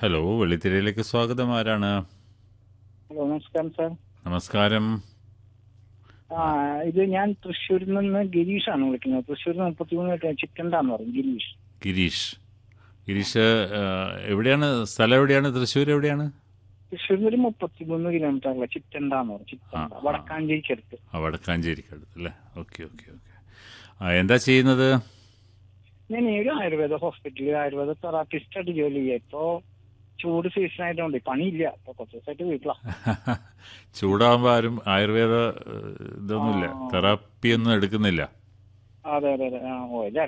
Hello വെള്ളിത്തിരയിലേക്ക് സ്വാഗതം ആരാണ് hello നമസ്കാരം സാർ നമസ്കാരം ആ ഇത് ഞാൻ തൃശ്ശൂരിൽ നിന്ന് ഗിരീഷാണ് വിളിക്കുന്നത് തൃശ്ശൂരിൽ നിന്ന് മുപ്പത്തിമൂന്ന് ചിറ്റണ്ടാന്ന് പറയും ഗിരീഷ് ഗിരീഷ് ഗിരീഷ് ആ, എവിടെയാണ് സ്ഥലം എവിടെയാണ് തൃശ്ശൂർ എവിടെയാണ് തൃശ്ശൂരിൽ ഒരു മുപ്പത്തിമൂന്ന് കിലോമീറ്റർ ഉള്ള ചിറ്റണ്ടാന്ന് പറയും ആ, ചിറ്റണ്ട ആ. വടക്കാഞ്ചേരിക്കടുത്ത് ആ വടക്കാഞ്ചേരിക്കടുത്ത് അല്ലേ ഓക്കെ ഓക്കെ ഓക്കെ ആ എന്താ ചെയ്യുന്നത് ഞാൻ ഒരു ആയുർവേദ ഹോസ്പിറ്റലിൽ ആയുർവേദ തെറാപ്പിസ്റ്റ് ആയിട്ട് ജോലി ചെയ്യാം ഇപ്പോ ചൂട് സീസൺ ആയതുകൊണ്ട് പണിയില്ല ഇപ്പൊ കുറച്ച് ദിവസമായിട്ട് വീട്ടിലാ ചൂടാകുമ്പോൾ ആരും ആയുർവേദ ഏ, ഇതൊന്നുമില്ല ആ. തെറാപ്പി ഒന്നും എടുക്കുന്നില്ല അതെ അതെ അതെ ആ ഓ ഇല്ല